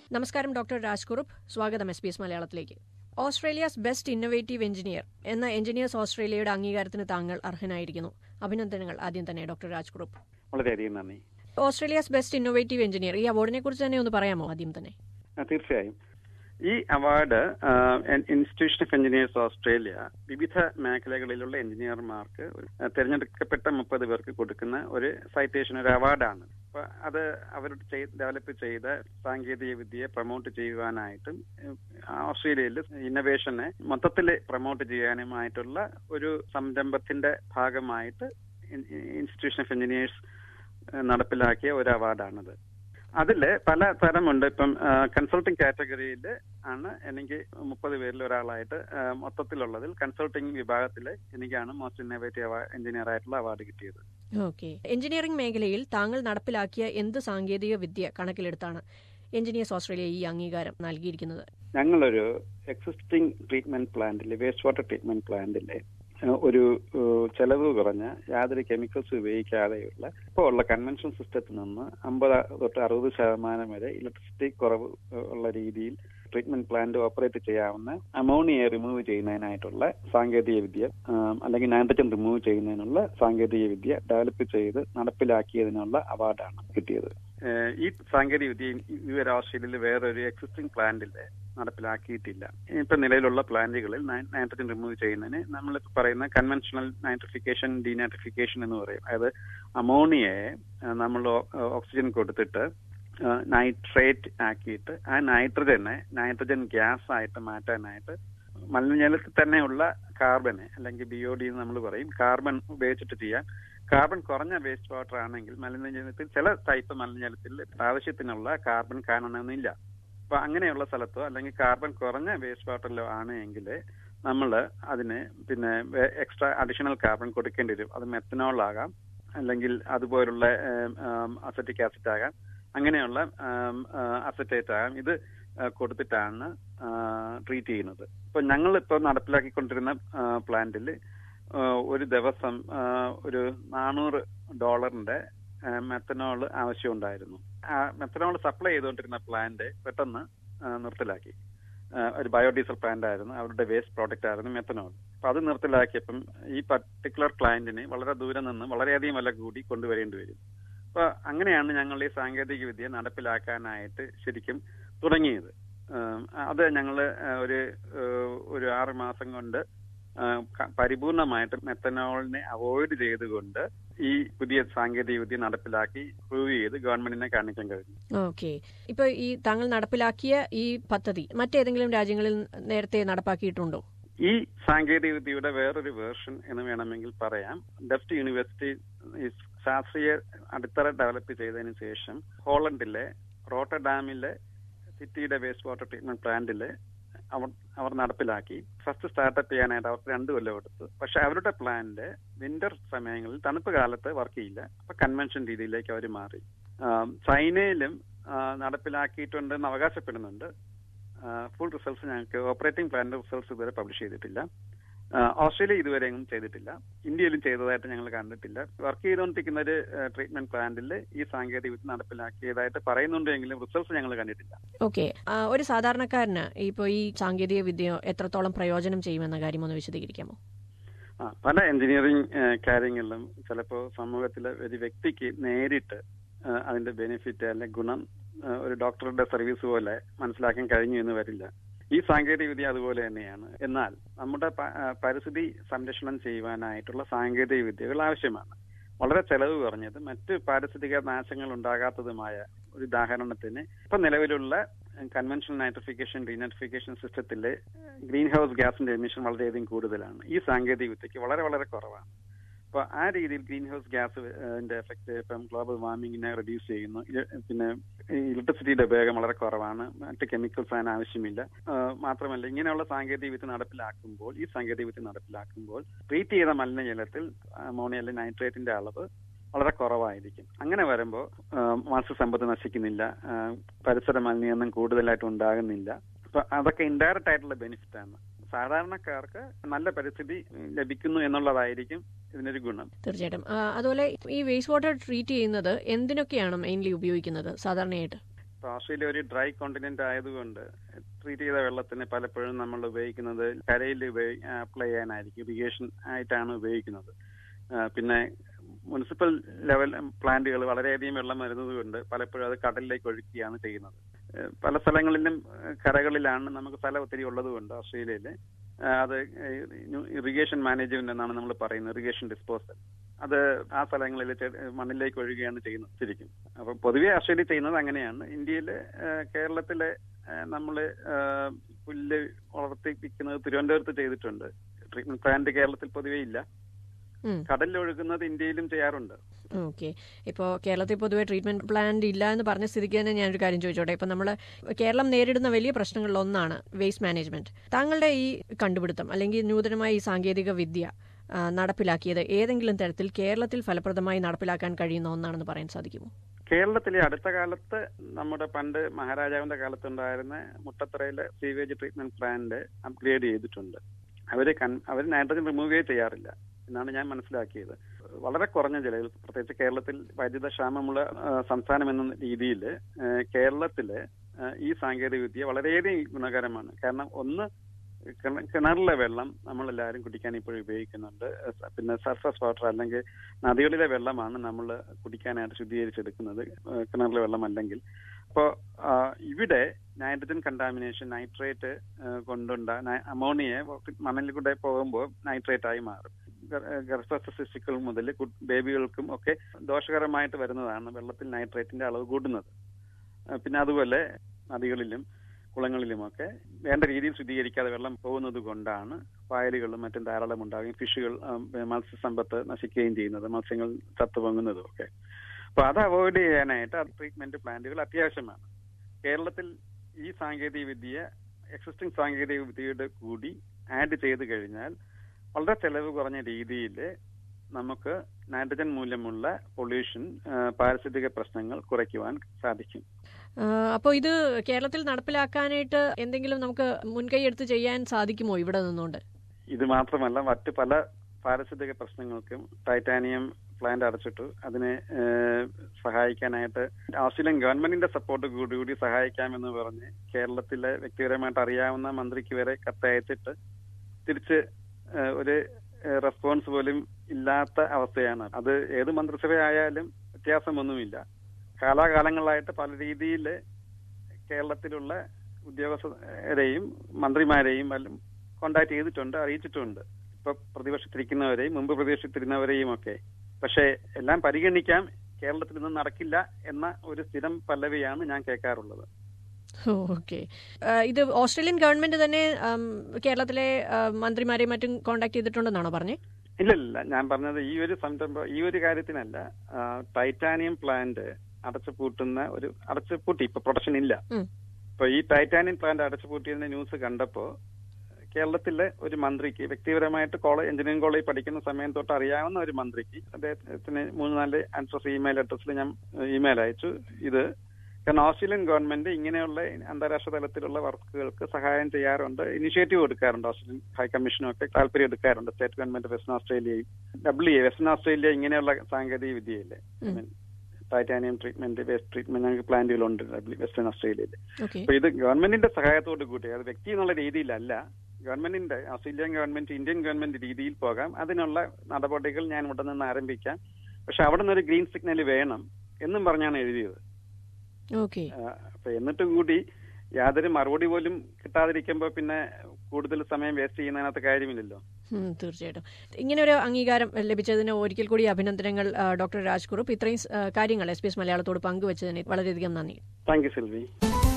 നമസ്കാരം ഡോക്ടർ രാജ്കുറുപ്പ് സ്വാഗതം S B S മലയാളത്തിലേക്ക് ഓസ്ട്രേലിയാസ് ബെസ്റ്റ് ഇന്നൊവേറ്റീവ് എഞ്ചിനീയർ എന്ന എഞ്ചിനീയേഴ്സ് ഓസ്ട്രേലിയയുടെ അംഗീകാരത്തിന് താങ്കൾ അർഹനായിരിക്കുന്നു അഭിനന്ദനങ്ങൾ ആദ്യം തന്നെ ഡോക്ടർ രാജ്കുറുപ്പ് വളരെയധികം നന്ദി ഓസ്ട്രേലിയാസ് ബെസ്റ്റ് ഇന്നൊവേറ്റീവ് എഞ്ചിനീയർ ഈ അവാർഡിനെ കുറിച്ച് തന്നെ ഒന്ന് പറയാമോ ആദ്യം തന്നെ ആ, തീർച്ചയായും ഈ award institution of engineers Australia വിവിധ മേഖലകളിലുള്ള എഞ്ചിനീയർമാർക്ക് ഒരു- തിരഞ്ഞെടുക്കപ്പെട്ട മുപ്പത് പേർക്ക് കൊടുക്കുന്ന ഒരു സൈറ്റേഷൻ ഒരു അവാർഡാണ് അപ്പൊ അത് അവർ ഡെവലപ്പ് ചെയ്ത സാങ്കേതിക വിദ്യയെ പ്രൊമോട്ട് ചെയ്യുവാനായിട്ടും ഏഹ്, ഓസ്ട്രേലിയയിൽ ഇന്നവേഷനെ മൊത്തത്തിൽ പ്രൊമോട്ട് ചെയ്യാനുമായിട്ടുള്ള ഒരു സംരംഭത്തിന്റെ ഭാഗമായിട്ട് ഇൻസ്റ്റിറ്റ്യൂഷൻ ഓഫ് എഞ്ചിനീയേഴ്സ് നടപ്പിലാക്കിയ ഒരു അവാർഡാണിത് അതില് പല തരമുണ്ട് ഇപ്പം കൺസൾട്ടിംഗ് കാറ്റഗറിയിൽ ആണ് എനിക്ക് മുപ്പത് പേരിൽ ഒരാളായിട്ട് ആ, മൊത്തത്തിലുള്ളതിൽ കൺസൾട്ടിംഗ് വിഭാഗത്തിൽ എനിക്കാണ് മോസ്റ്റ് ഇന്നോവേറ്റീവ് എഞ്ചിനീയർ ആയിട്ടുള്ള അവാർഡ് കിട്ടിയത് ഓക്കെ എഞ്ചിനീയറിംഗ് മേഖലയിൽ താങ്കൾ നടപ്പിലാക്കിയ എന്ത് സാങ്കേതിക വിദ്യ കണക്കിലെടുത്താണ് എഞ്ചിനീയേഴ്സ് ഓസ്ട്രേലിയ ഈ അംഗീകാരം നൽകിയിരിക്കുന്നത് ഞങ്ങളൊരു എക്സിസ്റ്റിംഗ് ട്രീറ്റ്മെന്റ് പ്ലാന്റിൽ വേസ്റ്റ് വാട്ടർ ട്രീറ്റ്മെന്റ് പ്ലാന്റിലെ ഒരു ഏഹ്, ചെലവ് കുറഞ്ഞ യാതൊരു കെമിക്കൽസ് ഉപയോഗിക്കാതെയുള്ള ഇപ്പോൾ ഉള്ള കൺവെൻഷൻ സിസ്റ്റത്തിൽ നിന്ന് അമ്പത് തൊട്ട് അറുപത് ശതമാനം വരെ ഇലക്ട്രിസിറ്റി കുറവ് ഏഹ്, ഉള്ള രീതിയിൽ ട്രീറ്റ്മെന്റ് പ്ലാന്റ് ഓപ്പറേറ്റ് ചെയ്യാവുന്ന അമോണിയ റിമൂവ് ചെയ്യുന്നതിനായിട്ടുള്ള സാങ്കേതിക വിദ്യ ആം, അല്ലെങ്കിൽ നൈട്രജൻ റിമൂവ് ചെയ്യുന്നതിനുള്ള സാങ്കേതിക വിദ്യ ഡെവലപ്പ് ചെയ്ത് നടപ്പിലാക്കിയതിനുള്ള അവാർഡാണ് കിട്ടിയത് ഏഹ് ഈ സാങ്കേതിക വിദ്യ ഇതുവരെ ഓസ്ട്രേലിയയിൽ വേറൊരു എക്സിസ്റ്റിംഗ് പ്ലാന്റിൽ നടപ്പിലാക്കിയിട്ടില്ല ഇപ്പൊ നിലവിലുള്ള പ്ലാന്റുകളിൽ നൈട്രജൻ റിമൂവ് ചെയ്യുന്നതിന് നമ്മൾ പറയുന്ന കൺവെൻഷണൽ നൈട്രിഫിക്കേഷൻ ഡീനൈട്രിഫിക്കേഷൻ എന്ന് പറയും അതായത് അമോണിയയെ നമ്മൾ ഓക്സിജൻ കൊടുത്തിട്ട് നൈട്രേറ്റ് ആക്കിയിട്ട് ആ നൈട്രജനെ നൈട്രജൻ ഗ്യാസ് ആയിട്ട് മാറ്റാനായിട്ട് മലിനജലത്തിൽ തന്നെയുള്ള കാർബനെ അല്ലെങ്കിൽ ബി ഒ ഡി എന്ന് നമ്മൾ പറയും കാർബൺ ഉപയോഗിച്ചിട്ട് ചെയ്യാൻ കാർബൺ കുറഞ്ഞ വേസ്റ്റ് വാട്ടർ ആണെങ്കിൽ മലിനജലത്തിൽ ചില ടൈപ്പ് മലിനജലത്തിൽ ആവശ്യത്തിനുള്ള കാർബൺ കാണണമെന്നില്ല അപ്പൊ അങ്ങനെയുള്ള സ്ഥലത്തോ അല്ലെങ്കിൽ കാർബൺ കുറഞ്ഞ വേസ്റ്റ് വാട്ടറിലോ ആണ് എങ്കിൽ നമ്മൾ അതിന് പിന്നെ എക്സ്ട്രാ അഡീഷണൽ കാർബൺ കൊടുക്കേണ്ടി വരും അത് മെത്തനോൾ ആകാം അല്ലെങ്കിൽ അതുപോലുള്ള അസറ്റിക് ആസിഡ് ആകാം അങ്ങനെയുള്ള അസറ്റേറ്റ് ആകാം ഇത് ആ, കൊടുത്തിട്ടാണ് ട്രീറ്റ് ചെയ്യുന്നത് ഇപ്പൊ ഞങ്ങൾ ഇപ്പോൾ നടപ്പിലാക്കിക്കൊണ്ടിരുന്ന പ്ലാന്റിൽ ഒരു ദിവസം ആ, ഒരു നാനൂറ് ഡോളറിന്റെ മെത്തനോൾ ആവശ്യമുണ്ടായിരുന്നു ആ മെത്തനോൾ സപ്ലൈ ചെയ്തുകൊണ്ടിരുന്ന പ്ലാന്റ് പെട്ടെന്ന് ആ, നിർത്തലാക്കി ആ, ഒരു ബയോഡീസൽ പ്ലാന്റ് ആയിരുന്നു അവരുടെ വേസ്റ്റ് പ്രോഡക്റ്റ് ആയിരുന്നു മെത്തനോൾ അപ്പൊ അത് നിർത്തലാക്കിയപ്പം ഈ പർട്ടിക്കുലർ ക്ലയന്റിന് വളരെ ദൂരെ നിന്ന് വളരെയധികം വില കൂടി കൊണ്ടുവരേണ്ടി വരും അപ്പൊ അങ്ങനെയാണ് ഞങ്ങൾ ഈ സാങ്കേതിക വിദ്യ നടപ്പിലാക്കാനായിട്ട് ശരിക്കും തുടങ്ങിയത് ആം, അത് ഞങ്ങൾ ഒരു ഏഹ്, ഒരു ആറ് മാസം കൊണ്ട് ആം, ക- പരിപൂർണമായിട്ട് മെത്തനോളിനെ അവോയ്ഡ് ചെയ്തുകൊണ്ട് ഈ പുതിയ സാങ്കേതിക വിദ്യ നടപ്പിലാക്കി പ്രൂവ് ചെയ്ത് ഗവൺമെന്റിനെ കാണിക്കാൻ കഴിഞ്ഞു ഓക്കെ ഇപ്പൊ ഈ താങ്കൾ നടപ്പിലാക്കിയ ഈ പദ്ധതി മറ്റേതെങ്കിലും രാജ്യങ്ങളിൽ നേരത്തെ നടപ്പാക്കിയിട്ടുണ്ടോ ഈ സാങ്കേതിക വിദ്യയുടെ വേറൊരു വേർഷൻ എന്ന് വേണമെങ്കിൽ പറയാം ഡെഫ്റ്റ് യൂണിവേഴ്സിറ്റി ഈ ശാസ്ത്രീയ അടിത്തറ ഡെവലപ്പ് ചെയ്തതിനു ശേഷം ഹോളണ്ടിലെ റോട്ടർഡാമിലെ സിറ്റിയുടെ വേസ്റ്റ് വാട്ടർ ട്രീറ്റ്മെന്റ് പ്ലാന്റില് അവർ അവർ നടപ്പിലാക്കി ഫസ്റ്റ് സ്റ്റാർട്ടപ്പ് ചെയ്യാനായിട്ട് അവർക്ക് രണ്ടു കൊല്ലം എടുത്തു പക്ഷെ അവരുടെ പ്ലാന്റ് വിന്റർ സമയങ്ങളിൽ തണുപ്പ് കാലത്ത് വർക്ക് ചെയ്യില്ല അപ്പൊ കൺവെൻഷൻ രീതിയിലേക്ക് അവർ മാറി ആം, ചൈനയിലും ആ, നടപ്പിലാക്കിയിട്ടുണ്ടെന്ന് അവകാശപ്പെടുന്നുണ്ട് ഫുൾ റിസൾട്ട്സ് ഞങ്ങൾക്ക് ഓപ്പറേറ്റിംഗ് പ്ലാന്റ് റിസൾട്ട്സ് ഇതുവരെ പബ്ലിഷ് ചെയ്തിട്ടില്ല ആ, ഓസ്ട്രേലിയ ഇതുവരെ എങ്ങും ചെയ്തിട്ടില്ല ഇന്ത്യയിലും ചെയ്തതായിട്ട് ഞങ്ങൾ കണ്ടിട്ടില്ല വർക്ക് ചെയ്തുകൊണ്ടിരിക്കുന്ന ഒരു ട്രീറ്റ്മെന്റ് പ്ലാന്റിൽ ഈ സാങ്കേതിക വിദ്യ നടപ്പിലാക്കിയതായിട്ട് പറയുന്നുണ്ടെങ്കിലും റിസൾട്ട്സ് ഞങ്ങൾ കണ്ടിട്ടില്ല ഓക്കെ ഒരു സാധാരണക്കാരന് ഇപ്പോൾ ഈ സാങ്കേതിക വിദ്യ എത്രത്തോളം പ്രയോജനം ചെയ്യുമെന്ന കാര്യം ഒന്ന് വിശദീകരിക്കാമോ ആ പല എഞ്ചിനീയറിംഗ് കാര്യങ്ങളിലും ചിലപ്പോൾ സമൂഹത്തിലെ ഒരു വ്യക്തിക്ക് നേരിട്ട് ആ, അതിന്റെ ബെനിഫിറ്റ് അല്ലെങ്കിൽ ഗുണം ആ, ഒരു ഡോക്ടറുടെ സർവീസ് പോലെ മനസ്സിലാക്കാൻ കഴിഞ്ഞു എന്ന് വരില്ല ഈ സാങ്കേതിക വിദ്യ അതുപോലെ തന്നെയാണ് എന്നാൽ നമ്മുടെ പ- ആ, പരിസ്ഥിതി സംരക്ഷണം ചെയ്യുവാനായിട്ടുള്ള സാങ്കേതിക വിദ്യകൾ ആവശ്യമാണ് വളരെ ചെലവ് കുറഞ്ഞത് മറ്റ് പാരിസ്ഥിതിക നാശങ്ങൾ ഉണ്ടാകാത്തതുമായ ഒരു ഉദാഹരണത്തിന് ഇപ്പൊ നിലവിലുള്ള കൺവെൻഷണൽ നൈട്രിഫിക്കേഷൻ ഡീനൈട്രിഫിക്കേഷൻ സിസ്റ്റത്തിലെ ഗ്രീൻ ഹൗസ് ഗ്യാസിന്റെ എമിഷൻ വളരെയധികം കൂടുതലാണ് ഈ സാങ്കേതിക വിദ്യക്ക് വളരെ വളരെ കുറവാണ് അപ്പൊ ആ രീതിയിൽ ഗ്രീൻ ഹൗസ് ഗ്യാസ് എഫക്ട് ഇപ്പം ഗ്ലോബൽ വാർമിങ്ങിനെ റെഡ്യൂസ് ചെയ്യുന്നു ഇത് പിന്നെ ഇലക്ട്രിസിറ്റിയുടെ ഉപയോഗം വളരെ കുറവാണ് മറ്റ് കെമിക്കൽസ് അതിന് ആവശ്യമില്ല ആ, മാത്രമല്ല ഇങ്ങനെയുള്ള സാങ്കേതിക വിദ്യ നടപ്പിലാക്കുമ്പോൾ ഈ സാങ്കേതിക വിദ്യ നടപ്പിലാക്കുമ്പോൾ ട്രീറ്റ് ചെയ്ത മലിനജലത്തിൽ അമോണിയ അല്ലെങ്കിൽ നൈട്രേറ്റിന്റെ അളവ് വളരെ കുറവായിരിക്കും അങ്ങനെ വരുമ്പോൾ മത്സ്യസമ്പത്ത് നശിക്കുന്നില്ല ആ, പരിസര മലിനീകരണം കൂടുതലായിട്ട് ഉണ്ടാകുന്നില്ല അപ്പൊ അതൊക്കെ ഇൻഡയറക്റ്റ് ആയിട്ടുള്ള ബെനിഫിറ്റ് ആണ് സാധാരണക്കാർക്ക് നല്ല പരിസ്ഥിതി ലഭിക്കുന്നു എന്നുള്ളതായിരിക്കും ഇതിനൊരു ഗുണം തീർച്ചയായിട്ടും ആ, അതുപോലെ ഈ വേസ്റ്റ് വാട്ടർ ട്രീറ്റ് ചെയ്യുന്നത് എന്തിനൊക്കെയാണ് മെയിൻലി ഉപയോഗിക്കുന്നത് സാധാരണയായിട്ട് ഇപ്പൊ ഓസ്ട്രേലിയ ഒരു ഡ്രൈ കോണ്ടിനെന്റ് ആയതുകൊണ്ട് ട്രീറ്റ് ചെയ്ത വെള്ളത്തിന് പലപ്പോഴും നമ്മൾ ഉപയോഗിക്കുന്നത് കരയിൽ അപ്ലൈ ചെയ്യാനായിരിക്കും ഇറിഗേഷൻ ആയിട്ടാണ് ഉപയോഗിക്കുന്നത് ആ, പിന്നെ മുനിസിപ്പൽ ലെവൽ പ്ലാന്റുകൾ വളരെയധികം വെള്ളം വരുന്നത് കൊണ്ട് പലപ്പോഴും അത് കടലിലേക്ക് ഒഴുക്കുകയാണ് ചെയ്യുന്നത് ഏഹ് പല സ്ഥലങ്ങളിലും ഏഹ് കരകളിലാണ് നമുക്ക് സ്ഥലം ഒത്തിരി ഉള്ളത് കൊണ്ട് ഓസ്ട്രേലിയയിൽ അത് ഇറിഗേഷൻ മാനേജ്മെന്റ് എന്നാണ് നമ്മൾ പറയുന്നത് ഇറിഗേഷൻ ഡിസ്പോസൽ അത് ആ സ്ഥലങ്ങളിൽ ചെ- മണ്ണിലേക്ക് ഒഴുകുകയാണ് ചെയ്യുന്നത് ശരിക്കും അപ്പൊ പൊതുവെ ഓസ്ട്രേലിയ ചെയ്യുന്നത് അങ്ങനെയാണ് ഇന്ത്യയിൽ കേരളത്തിലെ നമ്മൾ പുല്ല് വളർത്തിപ്പിക്കുന്നത് തിരുവനന്തപുരത്ത് ചെയ്തിട്ടുണ്ട് ട്രീറ്റ്മെന്റ് പ്ലാന്റ് കേരളത്തിൽ പൊതുവെ ഇല്ല ഉം. കടലിൽ ഒഴുകുന്നത് ഇന്ത്യയിലും ചെയ്യാറുണ്ട് ഓക്കെ ഇപ്പോൾ കേരളത്തിൽ പൊതുവെ ട്രീറ്റ്മെന്റ് പ്ലാന്റ് ഇല്ല എന്ന് പറഞ്ഞ സ്ഥിതിക്ക് തന്നെ ഞാനൊരു കാര്യം ചോദിച്ചോട്ടെ ഇപ്പം നമ്മൾ കേരളം നേരിടുന്ന വലിയ പ്രശ്നങ്ങളിൽ ഒന്നാണ് വേസ്റ്റ് മാനേജ്മെന്റ് താങ്കളുടെ ഈ കണ്ടുപിടുത്തം അല്ലെങ്കിൽ നൂതനമായ ഈ സാങ്കേതിക വിദ്യ ആ, നടപ്പിലാക്കിയത് ഏതെങ്കിലും തരത്തിൽ കേരളത്തിൽ ഫലപ്രദമായി നടപ്പിലാക്കാൻ കഴിയുന്ന ഒന്നാണെന്ന് പറയാൻ സാധിക്കുമോ കേരളത്തിലെ അടുത്ത കാലത്ത് നമ്മുടെ പണ്ട് മഹാരാജാവിന്റെ കാലത്തുണ്ടായിരുന്ന മുട്ടത്തറയിലെ സീവേജ് ട്രീറ്റ്മെന്റ് പ്ലാന്റ് അപ്ഗ്രേഡ് ചെയ്തിട്ടുണ്ട് അവര് കൺ- അവര് നൈട്രജൻ റിമൂവേ ചെയ്യാറില്ല എന്നാണ് ഞാൻ മനസ്സിലാക്കിയത് വളരെ കുറഞ്ഞ ജലയിൽ പ്രത്യേകിച്ച് കേരളത്തിൽ വൈദ്യുത ക്ഷാമമുള്ള ആ, സംസ്ഥാനം എന്ന രീതിയിൽ കേരളത്തില് ആ, ഈ സാങ്കേതിക വിദ്യ വളരെയധികം ഗുണകരമാണ് കാരണം ഒന്ന് കിണ- കിണറിലെ വെള്ളം നമ്മളെല്ലാവരും കുടിക്കാൻ ഇപ്പോഴും ഉപയോഗിക്കുന്നുണ്ട് സ- പിന്നെ സർഫസ് വാട്ടർ അല്ലെങ്കിൽ നദികളിലെ വെള്ളമാണ് നമ്മൾ കുടിക്കാനായിട്ട് ശുദ്ധീകരിച്ചെടുക്കുന്നത് ഏഹ് കിണറിലെ വെള്ളം അല്ലെങ്കിൽ അപ്പോൾ ഇവിടെ നൈട്രജൻ കണ്ടാമിനേഷൻ നൈട്രേറ്റ് കൊണ്ടുണ്ട അമോണിയ മണലിൽ കൂടെ പോകുമ്പോൾ നൈട്രേറ്റ് ആയി മാറും ഗർ- ഗർഭസ്ഥ ശിശുക്കൾ മുതൽ കു- ബേബികൾക്കും ഒക്കെ ദോഷകരമായിട്ട് വരുന്നതാണ് വെള്ളത്തിൽ നൈട്രേറ്റിന്റെ അളവ് കൂടുന്നത് ഏഹ് പിന്നെ അതുപോലെ നദികളിലും കുളങ്ങളിലുമൊക്കെ വേണ്ട രീതിയിൽ ശുദ്ധീകരിക്കാതെ വെള്ളം പോകുന്നത് കൊണ്ടാണ് പായലുകളും മറ്റും ധാരാളം ഉണ്ടാകുകയും ഫിഷുകൾ ആം, മത്സ്യസമ്പത്ത് നശിക്കുകയും ചെയ്യുന്നത് മത്സ്യങ്ങൾ ചത്തുപൊങ്ങുന്നതും ഒക്കെ അപ്പൊ അത് അവോയ്ഡ് ചെയ്യാനായിട്ട് അത് ട്രീറ്റ്മെന്റ് പ്ലാന്റുകൾ അത്യാവശ്യമാണ് കേരളത്തിൽ ഈ സാങ്കേതിക വിദ്യ എക്സിസ്റ്റിംഗ് സാങ്കേതിക വിദ്യയുടെ കൂടി ആഡ് ചെയ്ത് കഴിഞ്ഞാൽ വളരെ ചെലവ് കുറഞ്ഞ രീതിയിൽ നമുക്ക് നൈട്രജൻ മൂലമുള്ള പൊല്യൂഷൻ പാരിസ്ഥിതിക പ്രശ്നങ്ങൾ കുറയ്ക്കുവാൻ സാധിക്കും അപ്പോൾ ഇത് കേരളത്തിൽ നടപ്പിലാക്കാനായിട്ട് എന്തെങ്കിലും നമുക്ക് മുൻകൈ എടുത്ത് ചെയ്യാൻ സാധിക്കുമോ ഇവിടെ നിന്നുകൊണ്ട് ഇത് മാത്രമല്ല മറ്റ് പല പാരിസ്ഥിതിക പ്രശ്നങ്ങൾക്കും ടൈറ്റാനിയം പ്ലാന്റ് അടച്ചിട്ടു അതിനെ ഏഹ്, സഹായിക്കാനായിട്ട് ഓസ്ട്രേലിയൻ ഗവൺമെന്റിന്റെ സപ്പോർട്ട് കൂടി കൂടി സഹായിക്കാമെന്ന് പറഞ്ഞ് കേരളത്തിലെ വ്യക്തിപരമായിട്ട് അറിയാവുന്ന മന്ത്രിക്ക് വരെ കത്തയച്ചിട്ട് തിരിച്ച് ഏഹ്, ഒരു ഏഹ്, റെസ്പോൺസ് പോലും ഇല്ലാത്ത അവസ്ഥയാണ് അത് ഏത് മന്ത്രിസഭയായാലും വ്യത്യാസമൊന്നുമില്ല കാലാകാലങ്ങളായിട്ട് പല രീതിയിൽ കേരളത്തിലുള്ള ഉദ്യോഗസ്ഥരെയും മന്ത്രിമാരെയും എല്ലാം കോണ്ടാക്ട് ചെയ്തിട്ടുണ്ട് അറിയിച്ചിട്ടുണ്ട് ഇപ്പൊ പ്രതിപക്ഷത്തിരിക്കുന്നവരെയും മുമ്പ് പ്രതിപക്ഷത്തിരുന്നവരെയും ഒക്കെ പക്ഷേ എല്ലാം പരിഗണിക്കാം കേരളത്തിൽ നിന്നും നടക്കില്ല എന്ന ഒരു സ്ഥിരം പല്ലവിയാണ് ഞാൻ കേൾക്കാറുള്ളത് ഓക്കെ ഇത് ഓസ്ട്രേലിയൻ ഗവൺമെന്റ് തന്നെ ആം, കേരളത്തിലെ ആ, മന്ത്രിമാരെയും മറ്റും കോണ്ടാക്ട് ചെയ്തിട്ടുണ്ടെന്നാണോ പറഞ്ഞേ ഇല്ലില്ല ഞാൻ പറഞ്ഞത് ഈ ഒരു സംരംഭം ഈ ഒരു കാര്യത്തിനല്ല ആ, ടൈറ്റാനിയം പ്ലാന്റ് അടച്ചുപൂട്ടുന്ന ഒരു അടച്ചുപൂട്ടി ഇപ്പൊ പ്രൊട്ടക്ഷൻ ഇല്ല ഉം. ഇപ്പൊ ഈ ടൈറ്റാനിയം പ്ലാന്റ് അടച്ചുപൂട്ടിയതിന്റെ ന്യൂസ് കണ്ടപ്പോ കേരളത്തിലെ ഒരു മന്ത്രിക്ക് വ്യക്തിപരമായിട്ട് കോളേജ് എഞ്ചിനീയറിംഗ് കോളേജ് പഠിക്കുന്ന സമയം തൊട്ട് അറിയാവുന്ന ഒരു മന്ത്രിക്ക് അദ്ദേഹത്തിന് മൂന്ന് നാല് അഡ്രസ് ഇമെയിൽ അഡ്രസ്സിൽ ഞാൻ ഇമെയിൽ അയച്ചു ഇത് കാരണം ഓസ്ട്രേലിയൻ ഗവൺമെന്റ് ഇങ്ങനെയുള്ള അന്താരാഷ്ട്ര തലത്തിലുള്ള വർക്കുകൾക്ക് സഹായം ചെയ്യാറുണ്ട് ഇനിഷ്യേറ്റീവ് എടുക്കാറുണ്ട് ഓസ്ട്രേലിയൻ ഹൈ കമ്മീഷനും ഒക്കെ താല്പര്യം എടുക്കാറുണ്ട് സ്റ്റേറ്റ് ഗവൺമെന്റ് വെസ്റ്റേൺ ഓസ്ട്രേലിയയും ഡബ്ല്യു വെസ്റ്റേൺ ഓസ്ട്രേലിയ ഇങ്ങനെയുള്ള സാങ്കേതിക വിദ്യയില്ലേ ഉം. ടൈറ്റാനിയം ട്രീറ്റ്മെന്റ് വേസ്റ്റ് ട്രീറ്റ്മെന്റ് ഞങ്ങൾക്ക് പ്ലാന്റുകളുണ്ട് വെസ്റ്റേൺ ഓസ്ട്രേലിയയിൽ ഓക്കെ അപ്പൊ ഇത് ഗവൺമെന്റിന്റെ സഹായത്തോട് കൂടി അത് വ്യക്തി എന്നുള്ള രീതിയിലല്ല ഗവൺമെന്റിന്റെ ഓസ്ട്രേലിയൻ ഗവൺമെന്റ് ഇന്ത്യൻ ഗവൺമെന്റ് രീതിയിൽ പോകാം അതിനുള്ള നടപടികൾ ഞാൻ ഇവിടെ നിന്ന് ആരംഭിക്കാം പക്ഷെ അവിടെ നിന്ന് ഒരു ഗ്രീൻ സിഗ്നൽ വേണം എന്നും പറഞ്ഞാണ് എഴുതിയത് ഓക്കെ ആ, അപ്പൊ എന്നിട്ട് കൂടി യാതൊരു മറുപടി പോലും കിട്ടാതിരിക്കുമ്പോ പിന്നെ കൂടുതൽ സമയം വേസ്റ്റ് ചെയ്യുന്നതിനകത്ത് കാര്യമില്ലല്ലോ ഉം, തീർച്ചയായിട്ടും ഇങ്ങനെ ഒരു അംഗീകാരം ലഭിച്ചതിന് ഒരിക്കൽ കൂടി അഭിനന്ദനങ്ങൾ ആ, ഡോക്ടർ രാജ്കുറുപ്പ് ഇത്രയും ആ, കാര്യങ്ങൾ എസ് പി എസ് മലയാളത്തോട് പങ്കുവച്ചതിന് വളരെയധികം നന്ദി താങ്ക് യു സിൽവി